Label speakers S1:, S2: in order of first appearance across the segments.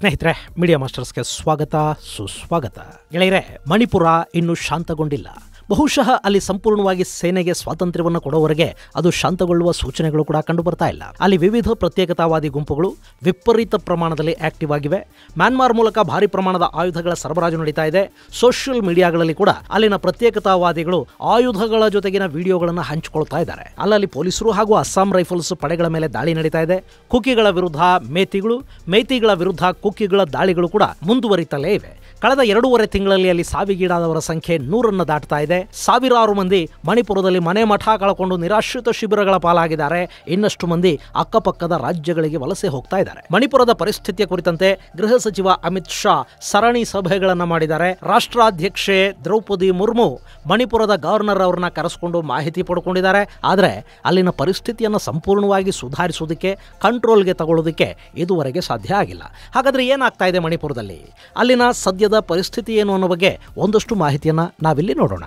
S1: ಸ್ನೇಹಿತರೆ ಮೀಡಿಯಾ ಮಾಸ್ಟರ್ಸ್ಗೆ ಸ್ವಾಗತ ಸುಸ್ವಾಗತ ಗೆಳೆಯರೆ ಮಣಿಪುರ ಇನ್ನೂ ಶಾಂತಗೊಂಡಿಲ್ಲ ಬಹುಶಃ ಅಲ್ಲಿ ಸಂಪೂರ್ಣವಾಗಿ ಸೇನೆಗೆ ಸ್ವಾತಂತ್ರ್ಯವನ್ನು ಕೊಡುವವರೆಗೆ ಅದು ಶಾಂತಗೊಳ್ಳುವ ಸೂಚನೆಗಳು ಕೂಡ ಕಂಡು ಬರ್ತಾ ಇಲ್ಲ ಅಲ್ಲಿ ವಿವಿಧ ಪ್ರತ್ಯೇಕತಾವಾದಿ ಗುಂಪುಗಳು ವಿಪರೀತ ಪ್ರಮಾಣದಲ್ಲಿ ಆಕ್ಟಿವ್ ಆಗಿವೆ ಮ್ಯಾನ್ಮಾರ್ ಮೂಲಕ ಭಾರಿ ಪ್ರಮಾಣದ ಆಯುಧಗಳ ಸರಬರಾಜು ನಡೀತಾ ಇದೆ ಸೋಷಿಯಲ್ ಮೀಡಿಯಾಗಳಲ್ಲಿ ಕೂಡ ಅಲ್ಲಿನ ಪ್ರತ್ಯೇಕತಾವಾದಿಗಳು ಆಯುಧಗಳ ಜೊತೆಗಿನ ವಿಡಿಯೋಗಳನ್ನು ಹಂಚಿಕೊಳ್ತಾ ಇದ್ದಾರೆ ಅಲ್ಲಲ್ಲಿ ಪೊಲೀಸರು ಹಾಗೂ ಅಸ್ಸಾಂ ರೈಫಲ್ಸ್ ಪಡೆಗಳ ಮೇಲೆ ದಾಳಿ ನಡೀತಾ ಇದೆ ಕುಕಿಗಳ ವಿರುದ್ಧ ಮೇತಿಗಳು ಮೇತಿಗಳ ವಿರುದ್ಧ ಕುಕ್ಕಿಗಳ ದಾಳಿಗಳು ಕೂಡ ಮುಂದುವರಿತಲೇ ಇವೆ ಕಳೆದ ಎರಡೂವರೆ ತಿಂಗಳಲ್ಲಿ ಅಲ್ಲಿ ಸಾವಿಗೀಡಾದವರ ಸಂಖ್ಯೆ ನೂರನ್ನು ದಾಟ್ತಾ ಇದೆ ಸಾವಿರಾರು ಮಂದಿ ಮಣಿಪುರದಲ್ಲಿ ಮನೆ ಮಠ ಕಳ್ಕೊಂಡು ನಿರಾಶ್ರಿತ ಶಿಬಿರಗಳ ಪಾಲಾಗಿದ್ದಾರೆ ಇನ್ನಷ್ಟು ಮಂದಿ ಅಕ್ಕಪಕ್ಕದ ರಾಜ್ಯಗಳಿಗೆ ವಲಸೆ ಹೋಗ್ತಾ ಇದ್ದಾರೆ ಮಣಿಪುರದ ಪರಿಸ್ಥಿತಿಯ ಕುರಿತಂತೆ ಗೃಹ ಸಚಿವ ಅಮಿತ್ ಶಾ ಸರಣಿ ಸಭೆಗಳನ್ನು ಮಾಡಿದ್ದಾರೆ ರಾಷ್ಟ್ರಾಧ್ಯಕ್ಷೆ ದ್ರೌಪದಿ ಮುರ್ಮು ಮಣಿಪುರದ ಗವರ್ನರ್ ಅವರನ್ನ ಕರೆಸಿಕೊಂಡು ಮಾಹಿತಿ ಪಡ್ಕೊಂಡಿದ್ದಾರೆ ಆದರೆ ಅಲ್ಲಿನ ಪರಿಸ್ಥಿತಿಯನ್ನು ಸಂಪೂರ್ಣವಾಗಿ ಸುಧಾರಿಸುವುದಕ್ಕೆ ಕಂಟ್ರೋಲ್ಗೆ ತಗೊಳ್ಳೋದಕ್ಕೆ ಇದುವರೆಗೆ ಸಾಧ್ಯ ಆಗಿಲ್ಲ ಹಾಗಾದ್ರೆ ಏನಾಗ್ತಾ ಇದೆ ಮಣಿಪುರದಲ್ಲಿ ಅಲ್ಲಿನ ಸದ್ಯದ ಪರಿಸ್ಥಿತಿ ಏನು ಅನ್ನೋ ಬಗ್ಗೆ ಒಂದಷ್ಟು ಮಾಹಿತಿಯನ್ನ ನಾವಿಲ್ಲಿ ನೋಡೋಣ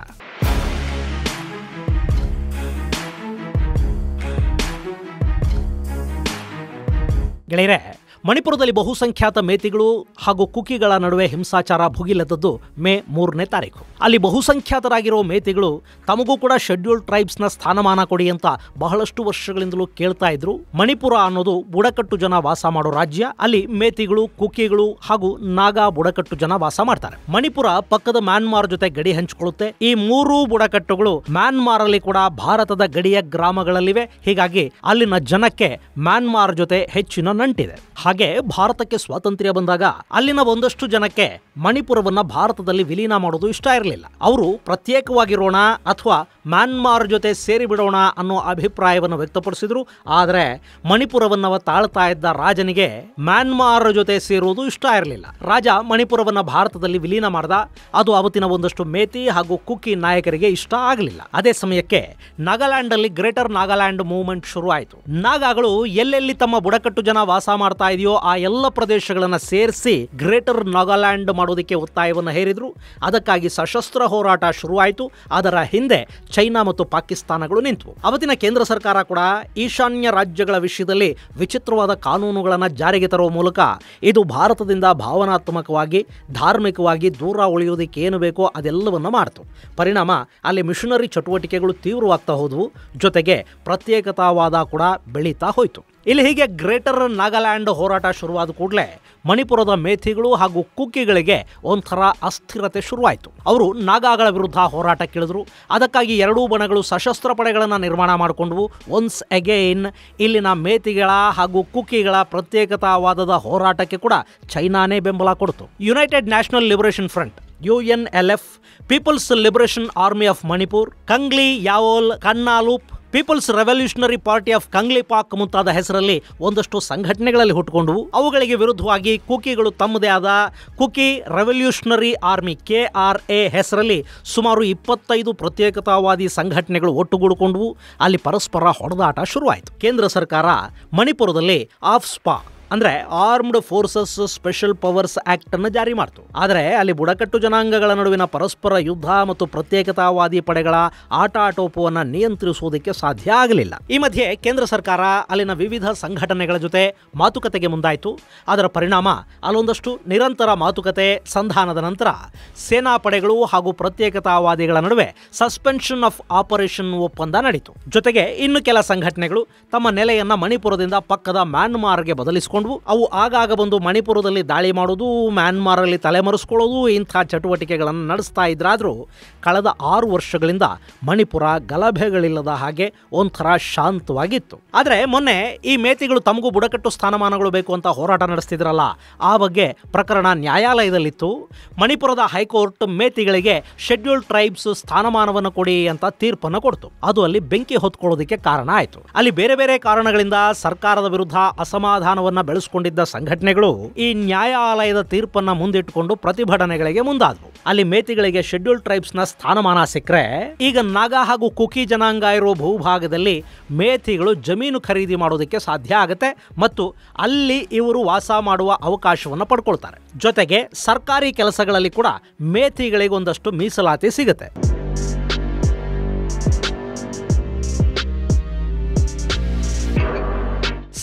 S1: ಗೆಳೆಯರೆ ಮಣಿಪುರದಲ್ಲಿ ಬಹುಸಂಖ್ಯಾತ ಮೇತಿಗಳು ಹಾಗೂ ಕುಕಿಗಳ ನಡುವೆ ಹಿಂಸಾಚಾರ ಭುಗಿಲೆದ್ದದ್ದು ಮೇ ಮೂರನೇ ತಾರೀಕು ಅಲ್ಲಿ ಬಹುಸಂಖ್ಯಾತರಾಗಿರೋ ಮೇತಿಗಳು ತಮಗೂ ಕೂಡ ಶೆಡ್ಯೂಲ್ಡ್ ಟ್ರೈಬ್ಸ್ನ ಸ್ಥಾನಮಾನ ಕೊಡಿ ಅಂತ ಬಹಳಷ್ಟು ವರ್ಷಗಳಿಂದಲೂ ಕೇಳ್ತಾ ಇದ್ರು ಮಣಿಪುರ ಅನ್ನೋದು ಬುಡಕಟ್ಟು ಜನ ವಾಸ ಮಾಡೋ ರಾಜ್ಯ ಅಲ್ಲಿ ಮೇತಿಗಳು ಕುಕಿಗಳು ಹಾಗೂ ನಾಗಾ ಬುಡಕಟ್ಟು ಜನ ವಾಸ ಮಾಡ್ತಾರೆ ಮಣಿಪುರ ಪಕ್ಕದ ಮ್ಯಾನ್ಮಾರ್ ಜೊತೆ ಗಡಿ ಹಂಚಿಕೊಳ್ಳುತ್ತೆ ಈ ಮೂರೂ ಬುಡಕಟ್ಟುಗಳು ಮ್ಯಾನ್ಮಾರ್ ಅಲ್ಲಿ ಕೂಡ ಭಾರತದ ಗಡಿಯ ಗ್ರಾಮಗಳಲ್ಲಿವೆ ಹೀಗಾಗಿ ಅಲ್ಲಿನ ಜನಕ್ಕೆ ಮ್ಯಾನ್ಮಾರ್ ಜೊತೆ ಹೆಚ್ಚಿನ ನಂಟಿದೆ ಹಾಗೆ ಭಾರತಕ್ಕೆ ಸ್ವಾತಂತ್ರ್ಯ ಬಂದಾಗ ಅಲ್ಲಿನ ಒಂದಷ್ಟು ಜನಕ್ಕೆ ಮಣಿಪುರವನ್ನ ಭಾರತದಲ್ಲಿ ವಿಲೀನ ಮಾಡೋದು ಇಷ್ಟ ಇರಲಿಲ್ಲ ಅವರು ಪ್ರತ್ಯೇಕವಾಗಿರೋಣ ಅಥವಾ ಮ್ಯಾನ್ಮಾರ್ ಜೊತೆ ಸೇರಿ ಬಿಡೋಣ ಅನ್ನೋ ಅಭಿಪ್ರಾಯವನ್ನು ವ್ಯಕ್ತಪಡಿಸಿದ್ರು ಆದರೆ ಮಣಿಪುರವನ್ನವ ತಾಳ್ತಾ ಇದ್ದ ರಾಜನಿಗೆ ಮ್ಯಾನ್ಮಾರ್ ಜೊತೆ ಸೇರುವುದು ಇಷ್ಟ ಇರಲಿಲ್ಲ ರಾಜ ಮಣಿಪುರವನ್ನ ಭಾರತದಲ್ಲಿ ವಿಲೀನ ಮಾಡ್ದ ಅದು ಅವತ್ತಿನ ಒಂದಷ್ಟು ಮೇತಿ ಹಾಗೂ ಕುಕ್ಕಿ ನಾಯಕರಿಗೆ ಇಷ್ಟ ಆಗಲಿಲ್ಲ ಅದೇ ಸಮಯಕ್ಕೆ ನಾಗಾಲ್ಯಾಂಡ್ ಅಲ್ಲಿ ಗ್ರೇಟರ್ ನಾಗಾಲ್ಯಾಂಡ್ ಮೂವ್ಮೆಂಟ್ ಶುರು ಆಯಿತು ನಾಗಾಗಳು ಎಲ್ಲೆಲ್ಲಿ ತಮ್ಮ ಬುಡಕಟ್ಟು ಜನ ವಾಸ ಮಾಡ್ತಾ ಇದೆಯೋ ಆ ಎಲ್ಲ ಪ್ರದೇಶಗಳನ್ನ ಸೇರಿಸಿ ಗ್ರೇಟರ್ ನಾಗಾಲ್ಯಾಂಡ್ ಮಾಡೋದಕ್ಕೆ ಒತ್ತಾಯವನ್ನು ಹೇರಿದ್ರು ಅದಕ್ಕಾಗಿ ಸಶಸ್ತ್ರ ಹೋರಾಟ ಶುರುವಾಯಿತು ಅದರ ಹಿಂದೆ ಚೈನಾ ಮತ್ತು ಪಾಕಿಸ್ತಾನಗಳು ನಿಂತವು ಅವತ್ತಿನ ಕೇಂದ್ರ ಸರ್ಕಾರ ಕೂಡ ಈಶಾನ್ಯ ರಾಜ್ಯಗಳ ವಿಷಯದಲ್ಲಿ ವಿಚಿತ್ರವಾದ ಕಾನೂನುಗಳನ್ನು ಜಾರಿಗೆ ತರುವ ಮೂಲಕ ಇದು ಭಾರತದಿಂದ ಭಾವನಾತ್ಮಕವಾಗಿ ಧಾರ್ಮಿಕವಾಗಿ ದೂರ ಉಳಿಯೋದಕ್ಕೆ ಏನು ಬೇಕೋ ಅದೆಲ್ಲವನ್ನು ಮಾಡ್ತು ಪರಿಣಾಮ ಅಲ್ಲಿ ಮಿಷನರಿ ಚಟುವಟಿಕೆಗಳು ತೀವ್ರವಾಗ್ತಾ ಹೋದವು ಜೊತೆಗೆ ಪ್ರತ್ಯೇಕತಾವಾದ ಕೂಡ ಬೆಳೀತಾ ಹೋಯಿತು ಇಲ್ಲಿ ಹೀಗೆ ಗ್ರೇಟರ್ ನಾಗಾಲ್ಯಾಂಡ್ ಹೋರಾಟ ಶುರುವಾದ ಕೂಡಲೇ ಮಣಿಪುರದ ಮೇಥಿಗಳು ಹಾಗೂ ಕುಕ್ಕಿಗಳಿಗೆ ಒಂಥರ ಅಸ್ಥಿರತೆ ಶುರುವಾಯಿತು ಅವರು ನಾಗಾಗಳ ವಿರುದ್ಧ ಹೋರಾಟಕ್ಕಿಳಿದ್ರು ಅದಕ್ಕಾಗಿ ಎರಡೂ ಬಣಗಳು ಸಶಸ್ತ್ರ ಪಡೆಗಳನ್ನು ನಿರ್ಮಾಣ ಮಾಡಿಕೊಂಡವು ಒನ್ಸ್ ಅಗೈನ್ ಇಲ್ಲಿನ ಮೇತಿಗಳ ಹಾಗೂ ಕುಕ್ಕಿಗಳ ಪ್ರತ್ಯೇಕತಾವಾದದ ಹೋರಾಟಕ್ಕೆ ಕೂಡ ಚೈನಾನೇ ಬೆಂಬಲ ಕೊಡ್ತು United National Liberation Front U N L F People's Liberation Army of Manipur Kanglei Yawol Kannalup People's Revolutionary Party of Kangleipak ಮುಂತಾದ ಹೆಸರಲ್ಲಿ ಒಂದಷ್ಟು ಸಂಘಟನೆಗಳಲ್ಲಿ ಹುಟ್ಟುಕೊಂಡವು ಅವುಗಳಿಗೆ ವಿರುದ್ಧವಾಗಿ ಕುಕಿಗಳು ತಮ್ಮದೇ ಆದ Kuki Revolutionary Army K R A ಹೆಸರಲ್ಲಿ ಸುಮಾರು ಇಪ್ಪತ್ತೈದು ಪ್ರತ್ಯೇಕತಾವಾದಿ ಸಂಘಟನೆಗಳು ಒಟ್ಟುಗೂಡಿಕೊಂಡವು ಅಲ್ಲಿ ಪರಸ್ಪರ ಹೊಡೆದಾಟ ಶುರುವಾಯಿತು ಕೇಂದ್ರ ಸರ್ಕಾರ ಮಣಿಪುರದಲ್ಲಿ ಆಫ್ ಸ್ಪಾ ಅಂದ್ರೆ Armed Forces Special Powers Act ಅನ್ನು ಜಾರಿ ಮಾಡ್ತು ಆದರೆ ಅಲ್ಲಿ ಬುಡಕಟ್ಟು ಜನಾಂಗಗಳ ನಡುವಿನ ಪರಸ್ಪರ ಯುದ್ಧ ಮತ್ತು ಪ್ರತ್ಯೇಕತಾವಾದಿ ಪಡೆಗಳ ಆಟ ಆಟೋಪವನ್ನು ನಿಯಂತ್ರಿಸುವುದಕ್ಕೆ ಸಾಧ್ಯ ಆಗಲಿಲ್ಲ ಈ ಮಧ್ಯೆ ಕೇಂದ್ರ ಸರ್ಕಾರ ಅಲ್ಲಿನ ವಿವಿಧ ಸಂಘಟನೆಗಳ ಜೊತೆ ಮಾತುಕತೆಗೆ ಮುಂದಾಯಿತು ಅದರ ಪರಿಣಾಮ ಅಲ್ಲೊಂದಷ್ಟು ನಿರಂತರ ಮಾತುಕತೆ ಸಂಧಾನದ ನಂತರ ಸೇನಾ ಪಡೆಗಳು ಹಾಗೂ ಪ್ರತ್ಯೇಕತಾವಾದಿಗಳ ನಡುವೆ ಸಸ್ಪೆನ್ಷನ್ ಆಫ್ ಆಪರೇಷನ್ ಒಪ್ಪಂದ ನಡೀತು ಜೊತೆಗೆ ಇನ್ನು ಕೆಲ ಸಂಘಟನೆಗಳು ತಮ್ಮ ನೆಲೆಯನ್ನ ಮಣಿಪುರದಿಂದ ಪಕ್ಕದ ಮ್ಯಾನ್ಮಾರ್ಗೆ ಬದಲಿಸಿಕೊಂಡ್ವು ಅವು ಆಗಾಗ ಬಂದು ಮಣಿಪುರದಲ್ಲಿ ದಾಳಿ ಮಾಡೋದು ಮ್ಯಾನ್ಮಾರಲ್ಲಿ ತಲೆಮರೆಸ್ಕೊಳ್ಳೋದು ಇಂಥ ಚಟುವಟಿಕೆಗಳನ್ನು ನಡೆಸ್ತಾ ಇದ್ರಾದರೂ ಕಳೆದ ಆರು ವರ್ಷಗಳಿಂದ ಮಣಿಪುರ ಗಲಭೆಗಳಿಲ್ಲದ ಹಾಗೆ ಒಂಥರ ಶಾಂತವಾಗಿತ್ತು ಆದರೆ ಮೊನ್ನೆ ಈ ಮೇತಿಗಳು ತಮಗೂ ಬುಡಕಟ್ಟು ಸ್ಥಾನಮಾನಗಳು ಬೇಕು ಅಂತ ಹೋರಾಟ ನಡೆಸ್ತಿದ್ರಲ್ಲ ಆ ಬಗ್ಗೆ ಪ್ರಕರಣ ನ್ಯಾಯಾಲಯದಲ್ಲಿತ್ತು ಮಣಿಪುರದ ಹೈಕೋರ್ಟ್ ಮೇತಿಗಳಿಗೆ ಶೆಡ್ಯೂಲ್ಡ್ ಟ್ರೈಬ್ಸ್ ಸ್ಥಾನಮಾನವನ್ನು ಕೊಡಿ ಅಂತ ತೀರ್ಪನ್ನು ಕೊಡ್ತು ಅದು ಅಲ್ಲಿ ಬೆಂಕಿ ಹೊತ್ಕೊಳ್ಳೋದಕ್ಕೆ ಕಾರಣ ಆಯಿತು ಅಲ್ಲಿ ಬೇರೆ ಬೇರೆ ಕಾರಣಗಳಿಂದ ಸರ್ಕಾರದ ವಿರುದ್ಧ ಅಸಮಾಧಾನವನ್ನ ಬೆಳೆಸ್ಕೊಂಡಿದ್ದ ಸಂಘಟನೆಗಳು ಈ ನ್ಯಾಯಾಲಯದ ತೀರ್ಪನ್ನ ಮುಂದಿಟ್ಟುಕೊಂಡು ಪ್ರತಿಭಟನೆಗಳಿಗೆ ಮುಂದಾದವು ಅಲ್ಲಿ ಮೇತಿಗಳಿಗೆ ಶೆಡ್ಯೂಲ್ ಟ್ರೈಬ್ಸ್ ನ ಸ್ಥಾನಮಾನ ಸಿಕ್ಕರೆ ಈಗ ನಾಗಾ ಹಾಗೂ ಕುಕಿ ಜನಾಂಗ ಇರೋ ಭೂಭಾಗದಲ್ಲಿ ಮೇತಿಗಳು ಜಮೀನು ಖರೀದಿ ಮಾಡೋದಕ್ಕೆ ಸಾಧ್ಯ ಆಗುತ್ತೆ ಮತ್ತು ಅಲ್ಲಿ ಇವರು ವಾಸ ಮಾಡುವ ಅವಕಾಶವನ್ನು ಪಡ್ಕೊಳ್ತಾರೆ ಜೊತೆಗೆ ಸರ್ಕಾರಿ ಕೆಲಸಗಳಲ್ಲಿ ಕೂಡ ಮೇತಿಗಳಿಗೆ ಒಂದಷ್ಟು ಮೀಸಲಾತಿ ಸಿಗುತ್ತೆ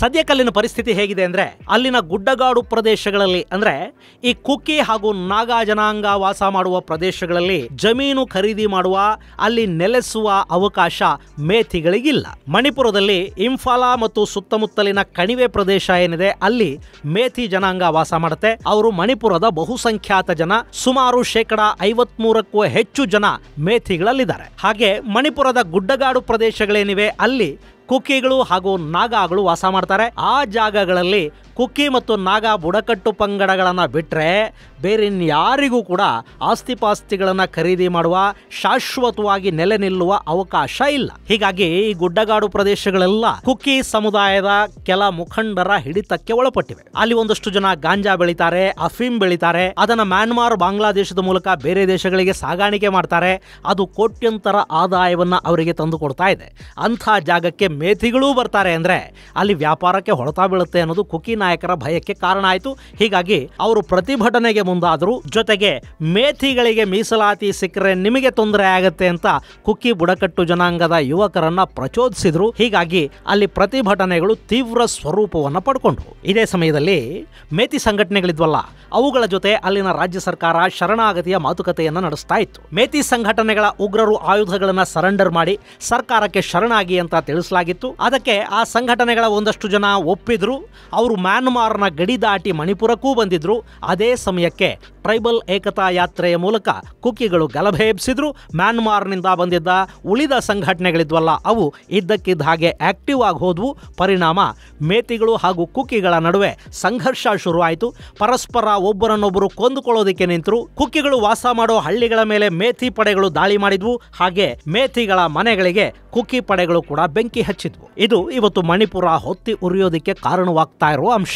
S1: ಸದ್ಯಕ್ಕಲ್ಲಿನ ಪರಿಸ್ಥಿತಿ ಹೇಗಿದೆ ಅಂದ್ರೆ ಅಲ್ಲಿನ ಗುಡ್ಡಗಾಡು ಪ್ರದೇಶಗಳಲ್ಲಿ ಅಂದ್ರೆ ಈ ಕುಕ್ಕಿ ಹಾಗೂ ನಾಗಾ ಜನಾಂಗ ವಾಸ ಮಾಡುವ ಪ್ರದೇಶಗಳಲ್ಲಿ ಜಮೀನು ಖರೀದಿ ಮಾಡುವ ಅಲ್ಲಿ ನೆಲೆಸುವ ಅವಕಾಶ ಮೇಥಿಗಳಿಗಿಲ್ಲ ಮಣಿಪುರದಲ್ಲಿ ಇಂಫಾಲ ಮತ್ತು ಸುತ್ತಮುತ್ತಲಿನ ಕಣಿವೆ ಪ್ರದೇಶ ಏನಿದೆ ಅಲ್ಲಿ ಮೇಥಿ ಜನಾಂಗ ವಾಸ ಮಾಡುತ್ತೆ ಅವರು ಮಣಿಪುರದ ಬಹುಸಂಖ್ಯಾತ ಜನ ಸುಮಾರು ಶೇಕಡ ಐವತ್ಮೂರಕ್ಕೂ ಹೆಚ್ಚು ಜನ ಮೇಥಿಗಳಲ್ಲಿದ್ದಾರೆ ಹಾಗೆ ಮಣಿಪುರದ ಗುಡ್ಡಗಾಡು ಪ್ರದೇಶಗಳೇನಿವೆ ಅಲ್ಲಿ ಕುಕ್ಕಿಗಳು ಹಾಗೂ ನಾಗಾಗಳು ವಾಸ ಮಾಡ್ತಾರೆ ಆ ಜಾಗಗಳಲ್ಲಿ ಕುಕ್ಕಿ ಮತ್ತು ನಾಗ ಬುಡಕಟ್ಟು ಪಂಗಡಗಳನ್ನು ಬಿಟ್ಟರೆ ಬೇರೆ ಯಾರಿಗೂ ಕೂಡ ಆಸ್ತಿಪಾಸ್ತಿಗಳನ್ನು ಖರೀದಿ ಮಾಡುವ ಶಾಶ್ವತವಾಗಿ ನೆಲೆ ನಿಲ್ಲುವ ಅವಕಾಶ ಇಲ್ಲ ಹೀಗಾಗಿ ಈ ಗುಡ್ಡಗಾಡು ಪ್ರದೇಶಗಳೆಲ್ಲ ಕುಕ್ಕಿ ಸಮುದಾಯದ ಕೆಲ ಮುಖಂಡರ ಹಿಡಿತಕ್ಕೆ ಒಳಪಟ್ಟಿವೆ ಅಲ್ಲಿ ಒಂದಷ್ಟು ಜನ ಗಾಂಜಾ ಬೆಳಿತಾರೆ ಅಫೀಮ್ ಬೆಳಿತಾರೆ ಅದನ್ನ ಮ್ಯಾನ್ಮಾರ್ ಬಾಂಗ್ಲಾದೇಶದ ಮೂಲಕ ಬೇರೆ ದೇಶಗಳಿಗೆ ಸಾಗಾಣಿಕೆ ಮಾಡ್ತಾರೆ ಅದು ಕೋಟ್ಯಂತರ ಆದಾಯವನ್ನ ಅವರಿಗೆ ತಂದು ಕೊಡ್ತಾ ಇದೆ ಅಂಥ ಜಾಗಕ್ಕೆ ಮೇಥಿಗಳೂ ಬರ್ತಾರೆ ಅಂದ್ರೆ ಅಲ್ಲಿ ವ್ಯಾಪಾರಕ್ಕೆ ಹೊಡೆತ ಬೀಳುತ್ತೆ ಅನ್ನೋದು ಕುಕಿ ನಾಯಕರ ಭಯಕ್ಕೆ ಕಾರಣ ಆಯಿತು ಹೀಗಾಗಿ ಅವರು ಪ್ರತಿಭಟನೆಗೆ ಮುಂದಾದರು ಜೊತೆಗೆ ಮೇಥಿಗಳಿಗೆ ಮೀಸಲಾತಿ ಸಿಕ್ಕರೆ ನಿಮಗೆ ತೊಂದರೆ ಆಗತ್ತೆ ಅಂತ ಕುಕ್ಕಿ ಬುಡಕಟ್ಟು ಜನಾಂಗದ ಯುವಕರನ್ನ ಪ್ರಚೋದಿಸಿದ್ರು ಹೀಗಾಗಿ ಅಲ್ಲಿ ಪ್ರತಿಭಟನೆಗಳು ತೀವ್ರ ಸ್ವರೂಪವನ್ನು ಪಡ್ಕೊಂಡ್ರು ಇದೇ ಸಮಯದಲ್ಲಿ ಮೇಥಿ ಸಂಘಟನೆಗಳಿದ್ವಲ್ಲ ಅವುಗಳ ಜೊತೆ ಅಲ್ಲಿನ ರಾಜ್ಯ ಸರ್ಕಾರ ಶರಣಾಗತಿಯ ಮಾತುಕತೆಯನ್ನು ನಡೆಸ್ತಾ ಇತ್ತು ಮೇಥಿ ಸಂಘಟನೆಗಳ ಉಗ್ರರು ಆಯುಧಗಳನ್ನು ಸರೆಂಡರ್ ಮಾಡಿ ಸರ್ಕಾರಕ್ಕೆ ಶರಣಾಗಿ ಅಂತ ತಿಳಿಸಲಾಗಿತ್ತು ಅದಕ್ಕೆ ಆ ಸಂಘಟನೆಗಳ ಒಂದಷ್ಟು ಜನ ಒಪ್ಪಿದ್ರು ಅವರು ಮ್ಯಾನ್ಮಾರ್ನ ಗಡಿ ದಾಟಿ ಮಣಿಪುರಕ್ಕೂ ಬಂದಿದ್ರು ಅದೇ ಸಮಯಕ್ಕೆ ಟ್ರೈಬಲ್ ಏಕತಾ ಯಾತ್ರೆಯ ಮೂಲಕ ಕುಕ್ಕಿಗಳು ಗಲಭೆ ಎಬ್ಸಿದ್ರು ಮ್ಯಾನ್ಮಾರ್ನಿಂದ ಬಂದಿದ್ದ ಉಳಿದ ಸಂಘಟನೆಗಳಿದ್ವಲ್ಲ ಅವು ಇದ್ದಕ್ಕಿದ್ದ ಹಾಗೆ ಆಕ್ಟಿವ್ ಆಗಿ ಹೋದ್ವು ಪರಿಣಾಮ ಮೇತಿಗಳು ಹಾಗೂ ಕುಕ್ಕಿಗಳ ನಡುವೆ ಸಂಘರ್ಷ ಶುರುವಾಯಿತು ಪರಸ್ಪರ ಒಬ್ಬರನ್ನೊಬ್ಬರು ಕೊಂದುಕೊಳ್ಳೋದಕ್ಕೆ ನಿಂತರು ಕುಕ್ಕಿಗಳು ವಾಸ ಮಾಡೋ ಹಳ್ಳಿಗಳ ಮೇಲೆ ಮೇಥಿ ಪಡೆಗಳು ದಾಳಿ ಮಾಡಿದ್ವು ಹಾಗೆ ಮೇಥಿಗಳ ಮನೆಗಳಿಗೆ ಕುಕ್ಕಿ ಪಡೆಗಳು ಕೂಡ ಬೆಂಕಿ ಹಚ್ಚಿದ್ವು ಇದು ಇವತ್ತು ಮಣಿಪುರ ಹೊತ್ತಿ ಉರಿಯೋದಕ್ಕೆ ಕಾರಣವಾಗ್ತಾ ಇರುವ ಅಂಶ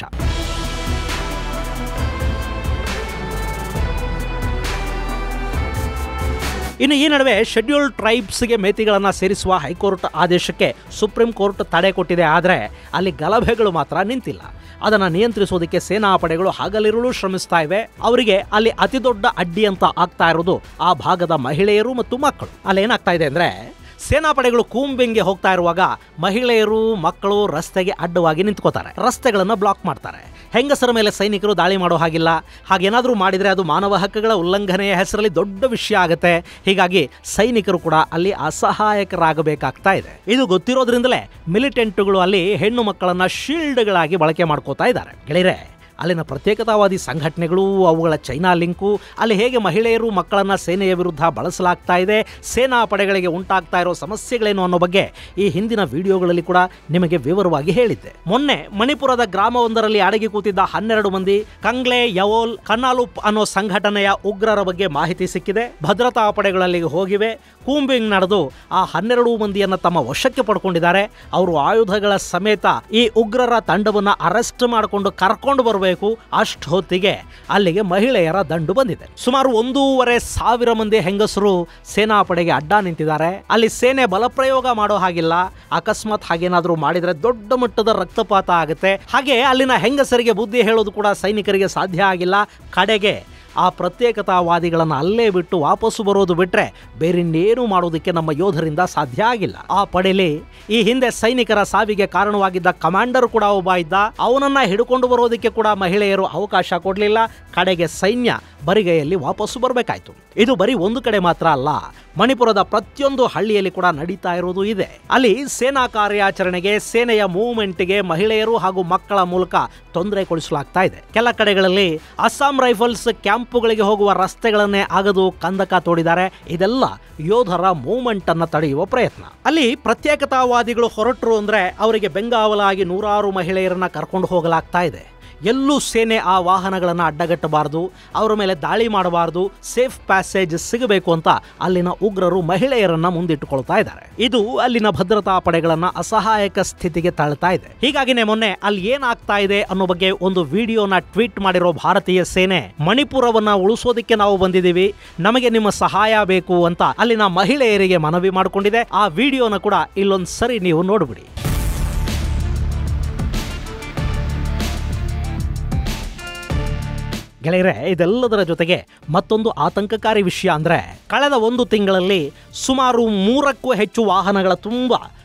S1: ಇನ್ನು ಈ ನಡುವೆ ಶೆಡ್ಯೂಲ್ಡ್ ಟ್ರೈಬ್ಸ್ಗೆ ಮೇತಿಗಳನ್ನು ಸೇರಿಸುವ ಹೈಕೋರ್ಟ್ ಆದೇಶಕ್ಕೆ ಸುಪ್ರೀಂ ಕೋರ್ಟ್ ತಡೆ ಕೊಟ್ಟಿದೆ ಆದರೆ ಅಲ್ಲಿ ಗಲಭೆಗಳು ಮಾತ್ರ ನಿಂತಿಲ್ಲ ಅದನ್ನು ನಿಯಂತ್ರಿಸೋದಕ್ಕೆ ಸೇನಾ ಪಡೆಗಳು ಹಗಲಿರುಳು ಶ್ರಮಿಸ್ತಾ ಇವೆ ಅವರಿಗೆ ಅಲ್ಲಿ ಅತಿ ದೊಡ್ಡ ಅಡ್ಡಿ ಅಂತ ಆಗ್ತಾ ಇರೋದು ಆ ಭಾಗದ ಮಹಿಳೆಯರು ಮತ್ತು ಮಕ್ಕಳು ಅಲ್ಲೇನಾಗ್ತಾ ಇದೆ ಅಂದರೆ ಸೇನಾಪಡೆಗಳು ಕೂಂಬಿಂಗ್ಗೆ ಹೋಗ್ತಾ ಇರುವಾಗ ಮಹಿಳೆಯರು ಮಕ್ಕಳು ರಸ್ತೆಗೆ ಅಡ್ಡವಾಗಿ ನಿಂತ್ಕೋತಾರೆ ರಸ್ತೆಗಳನ್ನು ಬ್ಲಾಕ್ ಮಾಡ್ತಾರೆ ಹೆಂಗಸರ ಮೇಲೆ ಸೈನಿಕರು ದಾಳಿ ಮಾಡೋ ಹಾಗಿಲ್ಲ ಹಾಗೇನಾದರೂ ಮಾಡಿದರೆ ಅದು ಮಾನವ ಹಕ್ಕುಗಳ ಉಲ್ಲಂಘನೆಯ ಹೆಸರಲ್ಲಿ ದೊಡ್ಡ ವಿಷಯ ಆಗುತ್ತೆ ಹೀಗಾಗಿ ಸೈನಿಕರು ಕೂಡ ಅಲ್ಲಿ ಅಸಹಾಯಕರಾಗಬೇಕಾಗ್ತಾ ಇದೆ ಇದು ಗೊತ್ತಿರೋದ್ರಿಂದಲೇ ಮಿಲಿಟೆಂಟುಗಳು ಅಲ್ಲಿ ಹೆಣ್ಣು ಮಕ್ಕಳನ್ನ ಶೀಲ್ಡ್ಗಳಾಗಿ ಬಳಕೆ ಮಾಡ್ಕೋತಾ ಇದ್ದಾರೆ ಗೆಳೆಯರೆ ಅಲ್ಲಿನ ಪ್ರತ್ಯೇಕತಾವಾದಿ ಸಂಘಟನೆಗಳು ಅವುಗಳ ಚೈನಾ ಲಿಂಕು ಅಲ್ಲಿ ಹೇಗೆ ಮಹಿಳೆಯರು ಮಕ್ಕಳನ್ನ ಸೇನೆಯ ವಿರುದ್ಧ ಬಳಸಲಾಗ್ತಾ ಇದೆ ಸೇನಾ ಪಡೆಗಳಿಗೆ ಉಂಟಾಗ್ತಾ ಇರೋ ಸಮಸ್ಯೆಗಳೇನು ಅನ್ನೋ ಬಗ್ಗೆ ಈ ಹಿಂದಿನ ವಿಡಿಯೋಗಳಲ್ಲಿ ಕೂಡ ನಿಮಗೆ ವಿವರವಾಗಿ ಹೇಳಿದ್ದೆ ಮೊನ್ನೆ ಮಣಿಪುರದ ಗ್ರಾಮವೊಂದರಲ್ಲಿ ಅಡಗಿ ಕೂತಿದ್ದ ಹನ್ನೆರಡು ಮಂದಿ ಕಂಗ್ಲೆ ಯವೋಲ್ ಕನ್ನಾಲುಪ್ ಅನ್ನೋ ಸಂಘಟನೆಯ ಉಗ್ರರ ಬಗ್ಗೆ ಮಾಹಿತಿ ಸಿಕ್ಕಿದೆ ಭದ್ರತಾ ಪಡೆಗಳಲ್ಲಿಗೆ ಹೋಗಿವೆ ಕೂಂಬಿಂಗ್ ನಡೆದು ಆ ಹನ್ನೆರಡು ಮಂದಿಯನ್ನ ತಮ್ಮ ವಶಕ್ಕೆ ಪಡ್ಕೊಂಡಿದ್ದಾರೆ ಅವರು ಆಯುಧಗಳ ಸಮೇತ ಈ ಉಗ್ರರ ತಂಡವನ್ನ ಅರೆಸ್ಟ್ ಮಾಡಿಕೊಂಡು ಕರ್ಕೊಂಡು ಬರಬೇಕು ಅಷ್ಟು ಹೊತ್ತಿಗೆ ಅಲ್ಲಿಗೆ ಮಹಿಳೆಯರ ದಂಡು ಬಂದಿದೆ ಸುಮಾರು ಒಂದೂವರೆ ಸಾವಿರ ಮಂದಿ ಹೆಂಗಸರು ಸೇನಾ ಪಡೆಗೆ ಅಡ್ಡ ನಿಂತಿದ್ದಾರೆ ಅಲ್ಲಿ ಸೇನೆ ಬಲಪ್ರಯೋಗ ಮಾಡೋ ಹಾಗಿಲ್ಲ ಅಕಸ್ಮಾತ್ ಹಾಗೇನಾದ್ರೂ ಮಾಡಿದ್ರೆ ದೊಡ್ಡ ಮಟ್ಟದ ರಕ್ತಪಾತ ಆಗುತ್ತೆ ಹಾಗೆ ಅಲ್ಲಿನ ಹೆಂಗಸರಿಗೆ ಬುದ್ಧಿ ಹೇಳೋದು ಕೂಡ ಸೈನಿಕರಿಗೆ ಸಾಧ್ಯ ಆಗಿಲ್ಲ ಕಡೆಗೆ ಆ ಪ್ರತ್ಯೇಕತಾವಾದಿಗಳನ್ನು ಅಲ್ಲೇ ಬಿಟ್ಟು ವಾಪಸ್ಸು ಬರೋದು ಬಿಟ್ರೆ ಬೇರಿನ್ನೇನು ಮಾಡೋದಕ್ಕೆ ನಮ್ಮ ಯೋಧರಿಂದ ಸಾಧ್ಯ ಆಗಿಲ್ಲ ಆ ಪಡೆಯಲ್ಲಿ ಈ ಹಿಂದೆ ಸೈನಿಕರ ಸಾವಿಗೆ ಕಾರಣವಾಗಿದ್ದ ಕಮಾಂಡರ್ ಕೂಡ ಒಬ್ಬ ಇದ್ದ ಅವನನ್ನ ಹಿಡ್ಕೊಂಡು ಬರೋದಕ್ಕೆ ಕೂಡ ಮಹಿಳೆಯರು ಅವಕಾಶ ಕೊಡಲಿಲ್ಲ ಕಡೆಗೆ ಸೈನ್ಯ ಬರಿಗೈಯಲ್ಲಿ ವಾಪಸ್ಸು ಬರಬೇಕಾಯ್ತು ಇದು ಬರೀ ಒಂದು ಕಡೆ ಮಾತ್ರ ಅಲ್ಲ ಮಣಿಪುರದ ಪ್ರತಿಯೊಂದು ಹಳ್ಳಿಯಲ್ಲಿ ಕೂಡ ನಡೀತಾ ಇರೋದು ಇದೆ ಅಲ್ಲಿ ಸೇನಾ ಕಾರ್ಯಾಚರಣೆಗೆ ಸೇನೆಯ ಮೂವ್ಮೆಂಟ್ಗೆ ಮಹಿಳೆಯರು ಹಾಗೂ ಮಕ್ಕಳ ಮೂಲಕ ತೊಂದರೆ ಕೊಡಿಸಲಾಗ್ತಾ ಇದೆ ಕೆಲ ಕಡೆಗಳಲ್ಲಿ ಅಸ್ಸಾಂ ರೈಫಲ್ಸ್ ಕ್ಯಾಂಪುಗಳಿಗೆ ಹೋಗುವ ರಸ್ತೆಗಳನ್ನೇ ಆಗದು ಕಂದಕ ತೋಡಿದ್ದಾರೆ ಇದೆಲ್ಲ ಯೋಧರ ಮೂವ್ಮೆಂಟ್ ಅನ್ನ ತಡೆಯುವ ಪ್ರಯತ್ನ ಅಲ್ಲಿ ಪ್ರತ್ಯೇಕತಾವಾದಿಗಳು ಹೊರಟರು ಅಂದ್ರೆ ಅವರಿಗೆ ಬೆಂಗಾವಲಾಗಿ ನೂರಾರು ಮಹಿಳೆಯರನ್ನ ಕರ್ಕೊಂಡು ಹೋಗಲಾಗ್ತಾ ಇದೆ ಎಲ್ಲೂ ಸೇನೆ ಆ ವಾಹನಗಳನ್ನು ಅಡ್ಡಗಟ್ಟಬಾರದು ಅವರ ಮೇಲೆ ದಾಳಿ ಮಾಡಬಾರದು ಸೇಫ್ ಪ್ಯಾಸೇಜ್ ಸಿಗಬೇಕು ಅಂತ ಅಲ್ಲಿನ ಉಗ್ರರು ಮಹಿಳೆಯರನ್ನ ಮುಂದಿಟ್ಟುಕೊಳ್ತಾ ಇದ್ದಾರೆ ಇದು ಅಲ್ಲಿನ ಭದ್ರತಾ ಪಡೆಗಳನ್ನ ಅಸಹಾಯಕ ಸ್ಥಿತಿಗೆ ತಳ್ತಾ ಇದೆ ಹೀಗಾಗಿನೇ ಮೊನ್ನೆ ಅಲ್ಲಿ ಏನಾಗ್ತಾ ಇದೆ ಅನ್ನೋ ಬಗ್ಗೆ ಒಂದು ವಿಡಿಯೋನ ಟ್ವೀಟ್ ಮಾಡಿರೋ ಭಾರತೀಯ ಸೇನೆ ಮಣಿಪುರವನ್ನ ಉಳಿಸೋದಕ್ಕೆ ನಾವು ಬಂದಿದ್ದೀವಿ ನಮಗೆ ನಿಮ್ಮ ಸಹಾಯ ಬೇಕು ಅಂತ ಅಲ್ಲಿನ ಮಹಿಳೆಯರಿಗೆ ಮನವಿ ಮಾಡಿಕೊಂಡಿದೆ ಆ ವಿಡಿಯೋನ ಕೂಡ ಇಲ್ಲೊಂದು ಸರಿ ನೀವು ನೋಡ್ಬಿಡಿ ಗೆಳೆಯರೆ ಇದೆಲ್ಲದರ ಜೊತೆಗೆ ಮತ್ತೊಂದು ಆತಂಕಕಾರಿ ವಿಷಯ ಅಂದ್ರೆ ಕಳೆದ ಒಂದು ತಿಂಗಳಲ್ಲಿ ಸುಮಾರು ಮೂರಕ್ಕೂ ಹೆಚ್ಚು ವಾಹನಗಳ ತುಂಬ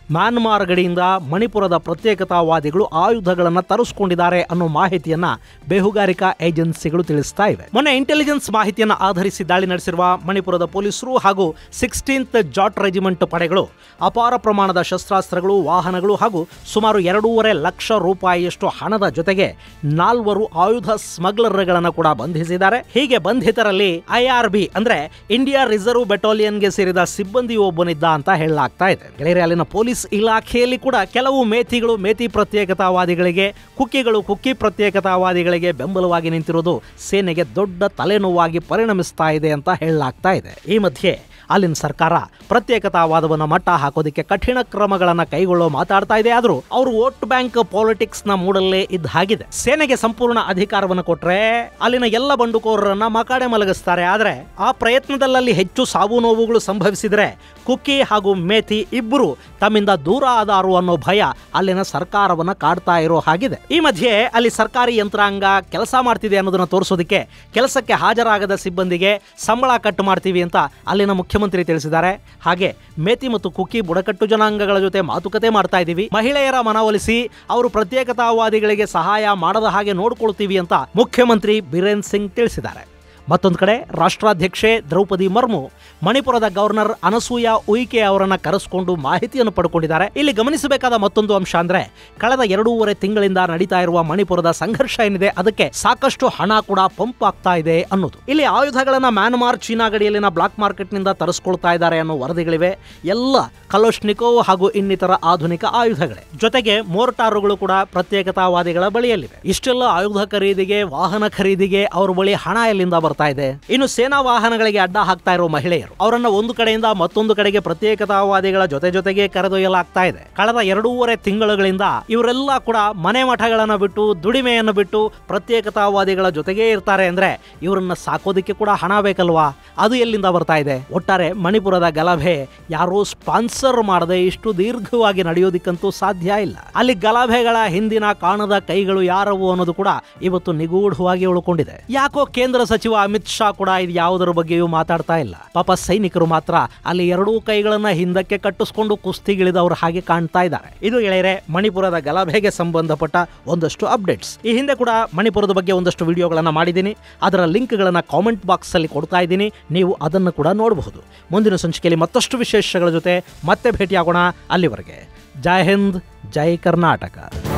S1: ಮ್ಯಾನ್ಮಾರ್ ಗಡಿಯಿಂದ ಮಣಿಪುರದ ಪ್ರತ್ಯೇಕತಾವಾದಿಗಳು ಆಯುಧಗಳನ್ನು ತರಿಸಿಕೊಂಡಿದ್ದಾರೆ ಅನ್ನೋ ಮಾಹಿತಿಯನ್ನ ಬೇಹುಗಾರಿಕಾ ಏಜೆನ್ಸಿಗಳು ತಿಳಿಸ್ತಾ ಇವೆ ಮೊನ್ನೆ ಇಂಟೆಲಿಜೆನ್ಸ್ ಮಾಹಿತಿಯನ್ನು ಆಧರಿಸಿ ದಾಳಿ ನಡೆಸಿರುವ ಮಣಿಪುರದ ಪೊಲೀಸರು ಹಾಗೂ ಸಿಕ್ಸ್ಟೀನ್ತ್ ಜಾಟ್ ರೆಜಿಮೆಂಟ್ ಪಡೆಗಳು ಅಪಾರ ಪ್ರಮಾಣದ ಶಸ್ತ್ರಾಸ್ತ್ರಗಳು ವಾಹನಗಳು ಹಾಗೂ ಸುಮಾರು ಎರಡೂವರೆ ಲಕ್ಷ ರೂಪಾಯಿಯಷ್ಟು ಹಣದ ಜೊತೆಗೆ ನಾಲ್ವರು ಆಯುಧ ಸ್ಮಗ್ಲರ್ಗಳನ್ನು ಕೂಡ ಬಂಧಿಸಿದ್ದಾರೆ ಹೀಗೆ ಬಂಧಿತರಲ್ಲಿ ಐಆರ್ಬಿ ಅಂದ್ರೆ ಇಂಡಿಯಾ ರಿಸರ್ವ್ ಬೆಟಾಲಿಯನ್ಗೆ ಸೇರಿದ ಸಿಬ್ಬಂದಿ ಒಬ್ಬನಿದ್ದ ಅಂತ ಹೇಳಲಾಗ್ತಾ ಇದೆ ಗೆಳೆಯರೆ ಅಲ್ಲಿನ ಪೊಲೀಸ್ ಇಲಾಖೆಯಲ್ಲಿ ಕೂಡ ಕೆಲವು ಮೇಥಿಗಳು ಮೇತಿ ಪ್ರತ್ಯೇಕತಾವಾದಿಗಳಿಗೆ ಕುಕ್ಕಿಗಳು ಕುಕ್ಕಿ ಪ್ರತ್ಯೇಕತಾವಾದಿಗಳಿಗೆ ಬೆಂಬಲವಾಗಿ ನಿಂತಿರುವುದು ಸೇನೆಗೆ ದೊಡ್ಡ ತಲೆನೋವಾಗಿ ಪರಿಣಮಿಸ್ತಾ ಇದೆ ಅಂತ ಹೇಳಲಾಗ್ತಾ ಇದೆ ಈ ಮಧ್ಯೆ ಅಲ್ಲಿನ ಸರ್ಕಾರ ಪ್ರತ್ಯೇಕತಾವಾದವನ್ನು ಮಟ್ಟ ಹಾಕೋದಕ್ಕೆ ಕಠಿಣ ಕ್ರಮಗಳನ್ನು ಕೈಗೊಳ್ಳೋ ಮಾತಾಡ್ತಾ ಇದೆ ಆದರೂ ಅವರು ವೋಟ್ ಬ್ಯಾಂಕ್ ಪಾಲಿಟಿಕ್ಸ್ ನ ಮೂಡಲ್ಲೇ ಇದ್ದ ಹಾಗಿದೆ ಸೇನೆಗೆ ಸಂಪೂರ್ಣ ಅಧಿಕಾರವನ್ನು ಕೊಟ್ರೆ ಅಲ್ಲಿನ ಎಲ್ಲ ಬಂಡುಕೋರರನ್ನ ಮಕಾಡೆ ಮಲಗಿಸ್ತಾರೆ ಆದ್ರೆ ಆ ಪ್ರಯತ್ನದಲ್ಲಿ ಹೆಚ್ಚು ಸಾವು ನೋವುಗಳು ಸಂಭವಿಸಿದ್ರೆ ಕುಕ್ಕಿ ಹಾಗೂ ಮೇಥಿ ಇಬ್ಬರು ತಮ್ಮಿಂದ ದೂರ ಆದಾರು ಅನ್ನೋ ಭಯ ಅಲ್ಲಿನ ಸರ್ಕಾರವನ್ನ ಕಾಡ್ತಾ ಇರೋ ಹಾಗಿದೆ ಈ ಮಧ್ಯೆ ಅಲ್ಲಿ ಸರ್ಕಾರಿ ಯಂತ್ರಾಂಗ ಕೆಲಸ ಮಾಡ್ತಿದೆ ಅನ್ನೋದನ್ನ ತೋರಿಸೋದಕ್ಕೆ ಕೆಲಸಕ್ಕೆ ಹಾಜರಾಗದ ಸಿಬ್ಬಂದಿಗೆ ಸಂಬಳ ಕಟ್ ಮಾಡ್ತೀವಿ ಅಂತ ಅಲ್ಲಿನ ಮುಖ್ಯಮಂತ್ರಿ ತಿಳಿಸಿದ್ದಾರೆ ಹಾಗೆ ಮೇತಿ ಮತ್ತು ಕುಕ್ಕಿ ಬುಡಕಟ್ಟು ಜನಾಂಗಗಳ ಜೊತೆ ಮಾತುಕತೆ ಮಾಡ್ತಾ ಇದ್ದೀವಿ ಮಹಿಳೆಯರ ಮನವೊಲಿಸಿ ಅವರು ಪ್ರತ್ಯೇಕತಾವಾದಿಗಳಿಗೆ ಸಹಾಯ ಮಾಡದ ಹಾಗೆ ನೋಡ್ಕೊಳ್ತೀವಿ ಅಂತ ಮುಖ್ಯಮಂತ್ರಿ ಬಿರೇನ್ ಸಿಂಗ್ ತಿಳಿಸಿದ್ದಾರೆ ಮತ್ತೊಂದು ಕಡೆ ರಾಷ್ಟ್ರಾಧ್ಯಕ್ಷೆ ದ್ರೌಪದಿ ಮುರ್ಮು ಮಣಿಪುರದ ಗವರ್ನರ್ ಅನಸೂಯ ಉಯಿಕೆ ಅವರನ್ನ ಕರೆಸಿಕೊಂಡು ಮಾಹಿತಿಯನ್ನು ಪಡ್ಕೊಂಡಿದ್ದಾರೆ ಇಲ್ಲಿ ಗಮನಿಸಬೇಕಾದ ಮತ್ತೊಂದು ಅಂಶ ಅಂದ್ರೆ ಕಳೆದ ಎರಡೂವರೆ ತಿಂಗಳಿಂದ ನಡೀತಾ ಇರುವ ಮಣಿಪುರದ ಸಂಘರ್ಷ ಏನಿದೆ ಅದಕ್ಕೆ ಸಾಕಷ್ಟು ಹಣ ಕೂಡ ಪಂಪ್ ಆಗ್ತಾ ಇದೆ ಅನ್ನೋದು ಇಲ್ಲಿ ಆಯುಧಗಳನ್ನ ಮ್ಯಾನ್ಮಾರ್ ಚೀನಾ ಗಡಿಯಲ್ಲಿನ ಬ್ಲಾಕ್ ಮಾರ್ಕೆಟ್ನಿಂದ ತರಿಸ್ಕೊಳ್ತಾ ಇದ್ದಾರೆ ಅನ್ನೋ ವರದಿಗಳಿವೆ ಎಲ್ಲ ಕಲೋಶ್ನಿಕೋವ್ ಹಾಗೂ ಇನ್ನಿತರ ಆಧುನಿಕ ಆಯುಧಗಳೇ ಜೊತೆಗೆ ಮೋರ್ಟಾರುಗಳು ಕೂಡ ಪ್ರತ್ಯೇಕತಾವಾದಿಗಳ ಬಳಿಯಲ್ಲಿವೆ ಇಷ್ಟೆಲ್ಲ ಆಯುಧ ಖರೀದಿಗೆ ವಾಹನ ಖರೀದಿಗೆ ಅವ್ರ ಬಳಿ ಹಣ ಎಲ್ಲಿಂದ ಬರ್ತಾ ಇದೆ ಇನ್ನು ಸೇನಾ ವಾಹನಗಳಿಗೆ ಅಡ್ಡ ಹಾಕ್ತಾ ಇರೋ ಮಹಿಳೆಯರು ಅವರನ್ನ ಒಂದು ಕಡೆಯಿಂದ ಮತ್ತೊಂದು ಕಡೆಗೆ ಪ್ರತ್ಯೇಕತಾವಾದಿಗಳ ಜೊತೆ ಜೊತೆಗೆ ಕರೆದೊಯ್ಯಲಾಗ್ತಾ ಇದೆ ಕಳೆದ ಎರಡೂವರೆ ತಿಂಗಳುಗಳಿಂದ ಇವರೆಲ್ಲ ಕೂಡ ಮನೆ ಮಠಗಳನ್ನ ಬಿಟ್ಟು ದುಡಿಮೆಯನ್ನು ಬಿಟ್ಟು ಪ್ರತ್ಯೇಕತಾವಾದಿಗಳ ಜೊತೆಗೇ ಇರ್ತಾರೆ ಅಂದ್ರೆ ಇವರನ್ನ ಸಾಕೋದಿಕ್ಕೆ ಕೂಡ ಹಣ ಬೇಕಲ್ವಾ ಅದು ಎಲ್ಲಿಂದ ಬರ್ತಾ ಇದೆ ಒಟ್ಟಾರೆ ಮಣಿಪುರದ ಗಲಭೆ ಯಾರೂ ಸ್ಪಾನ್ಸರ್ ಮಾಡದೆ ಇಷ್ಟು ದೀರ್ಘವಾಗಿ ನಡೆಯೋದಿಕ್ಕಂತೂ ಸಾಧ್ಯ ಇಲ್ಲ ಅಲ್ಲಿ ಗಲಭೆಗಳ ಹಿಂದಿನ ಕಾಣದ ಕೈಗಳು ಯಾರವು ಅನ್ನೋದು ಕೂಡ ಇವತ್ತು ನಿಗೂಢವಾಗಿ ಉಳ್ಕೊಂಡಿದೆ ಯಾಕೋ ಕೇಂದ್ರ ಸಚಿವ ಅಮಿತ್ ಶಾ ಕೂಡ ಇದು ಯಾವುದರ ಬಗ್ಗೆಯೂ ಮಾತಾಡ್ತಾ ಇಲ್ಲ ಪಾಪ ಸೈನಿಕರು ಮಾತ್ರ ಅಲ್ಲಿ ಎರಡೂ ಕೈಗಳನ್ನ ಹಿಂದಕ್ಕೆ ಕಟ್ಟಿಸ್ಕೊಂಡು ಕುಸ್ತಿಗಿಳಿದವರು ಹಾಗೆ ಕಾಣ್ತಾ ಇದ್ದಾರೆ ಇದು ಗೆಳೆಯರೆ ಮಣಿಪುರದ ಗಲಭೆಗೆ ಸಂಬಂಧಪಟ್ಟ ಒಂದಷ್ಟು ಅಪ್ಡೇಟ್ಸ್ ಈ ಹಿಂದೆ ಕೂಡ ಮಣಿಪುರದ ಬಗ್ಗೆ ಒಂದಷ್ಟು ವಿಡಿಯೋಗಳನ್ನ ಮಾಡಿದ್ದೀನಿ ಅದರ ಲಿಂಕ್ಗಳನ್ನ ಕಾಮೆಂಟ್ ಬಾಕ್ಸ್ ಅಲ್ಲಿ ಕೊಡ್ತಾ ಇದ್ದೀನಿ ನೀವು ಅದನ್ನು ಕೂಡ ನೋಡಬಹುದು ಮುಂದಿನ ಸಂಚಿಕೆಯಲ್ಲಿ ಮತ್ತಷ್ಟು ವಿಶೇಷಗಳ ಜೊತೆ ಮತ್ತೆ ಭೇಟಿಯಾಗೋಣ ಅಲ್ಲಿವರೆಗೆ ಜೈ ಹಿಂದ್ ಜೈ ಕರ್ನಾಟಕ